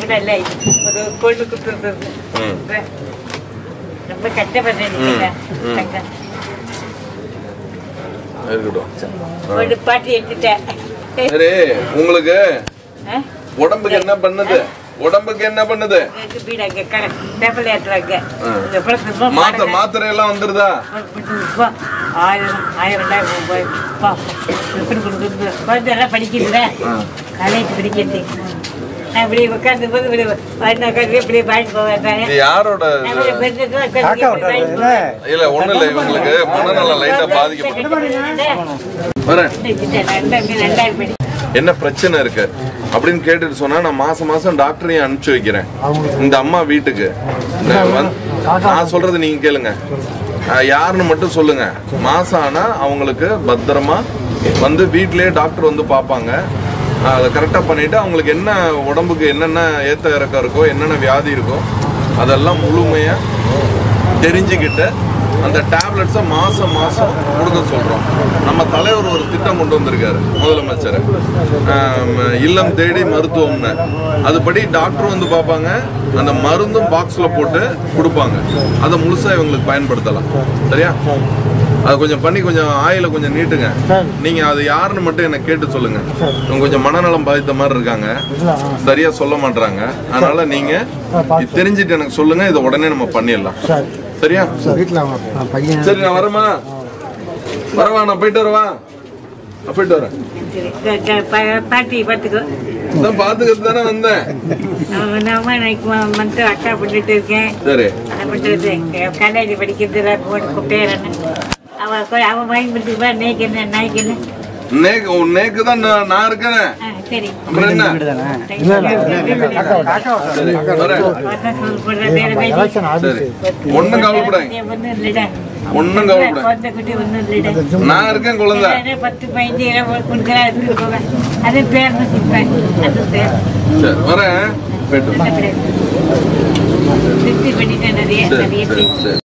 அப்படிலாம் இல்லை ஒரு பொண்ணு கொடுத்துருந்தது ம். ரொம்ப கஷ்டப்படுறேன் நீங்க ம். தங்கம். இருக்கட்டும் ஒரு பாட்டி எடுத்துட்டேன் சரி உங்களுக்கு ஆ? உடம்புக்கு என்ன பண்ணுது உடம்புக்கு என்ன பண்ணுது எனக்கு வீடு அங்க கடை டேபிள் ஏற்றுறாங்க ஆ. இந்த படத்துல சும்மா மாத்திரை பாருங்க. மாத்திரை எல்லாம் வந்துருதா ரூபா, ஆயிரம் ஆயிரம் ரெண்டாயிரம் ரூபாய் பா, எப்படி கொடுக்குறது? குழந்தை எல்லாம் படிக்குதுல ஆ. காலேஜ் படிக்கிறது நான் இப்படி உட்காந்து போது இப்படி வந்து உட்காந்து இப்படி பாடிட்டு போவேன் இது யாரோட இது? இல்ல ஒண்ணு இல்ல இவங்களுக்கு மனநலம் லைட்டா பாதிக்கப்படும் வரேன் ரெண்டாயிரம் படி என்ன பிரச்சனை இருக்கு அப்படின்னு கேட்டுட்டு சொன்னா நான் மாசம் மாசம் டாக்டரையும் அனுப்பிச்சு வைக்கிறேன் இந்த அம்மா வீட்டுக்கு நான் வந்து- நான் சொல்றது நீங்க கேளுங்க ஆஹ் யாருன்னு மட்டும் சொல்லுங்க மாசம் ஆனா அவங்களுக்கு பத்திரமா வந்து வீட்லயே டாக்டர் வந்து பார்ப்பாங்க ஆஹ் அதை கரெக்டாக பண்ணிட்டு அவங்களுக்கு என்ன உடம்புக்கு என்னென்ன ஏத்த இறக்கம் இருக்கோ என்னென்ன வியாதி இருக்கோ அதெல்லாம் முழுமையா தெரிஞ்சுக்கிட்டு அந்த டேப்லெட்ஸை மாசம் மாசம் கொடுக்க சொல்றோம் நம்ம தலைவர் ஒரு திட்டம் கொண்டு வந்திருக்காரு முதலமைச்சர் ஆம், இல்லம் தேடி மருத்துவம்னு அதுபடி டாக்டர் வந்து பார்ப்பாங்க அந்த மருந்தும் பாக்ஸ்ல போட்டு கொடுப்பாங்க அதை முழுசா இவங்களுக்கு பயன்படுத்தலாம் சரியா அது கொஞ்சம் பண்ணி கொஞ்சம் ஆயில கொஞ்சம் நீட்டுங்க நீங்க அது யாருன்னு மட்டும் என்ன கேட்டு சொல்லுங்க இவங்க கொஞ்சம் மனநலம் பாதித்த மாதிரி இருக்காங்க சரியா சொல்ல மாட்டாங்க அதனால நீங்க இது தெரிஞ்சுட்டு எனக்கு சொல்லுங்க இதை உடனே நம்ம பண்ணிடலாம் சரியா பையன் சரி நான் வரமா வரவா நான் போயிட்டு வரவா நான் போயிட்டு வரேன் பாட்டி பார்த்துக்கோ நான் பாத்துக்கிட்டு தானே வந்தேன் நான் மட்டும் அக்கா பண்ணிட்டு இருக்கேன் சரி அதை பண்றது காலேஜ் படிக்கிறதுல போட்டு பேரன்னு அவன் கொ- அவன் வாங்கி கொடுத்துப்பா நேக்கு என்ன நாய்க்கு என்ன நேக்கு உன் நேக்கு தான் நான் நான் இருக்கேன் ஆ, சரி அப்புறம் என்ன சரி வரேன் போடுற பேர பேசி எலெக்ஷன் ஆபீஸ் சரி ஒண்ணும் கவலைப்படாங்க ஒன்றும் இல்லைடா ஒண்ணும் கவலைப்படாங்க குழந்தை குட்டி ஒன்றும் இல்லைடா நான் இருக்கேன் குழந்தை எல்லாரும் பத்து பதினஞ்சு இருபது கொடுக்குறா எடுத்துட்டு போவேன் அது பேர்னு கொடுப்பேன் அது பேர் சரி வரேன் போயிட்டு வரேன். திருப்தி பண்ணிட்டேன் நிறைய சரி நிறைய சரி சரி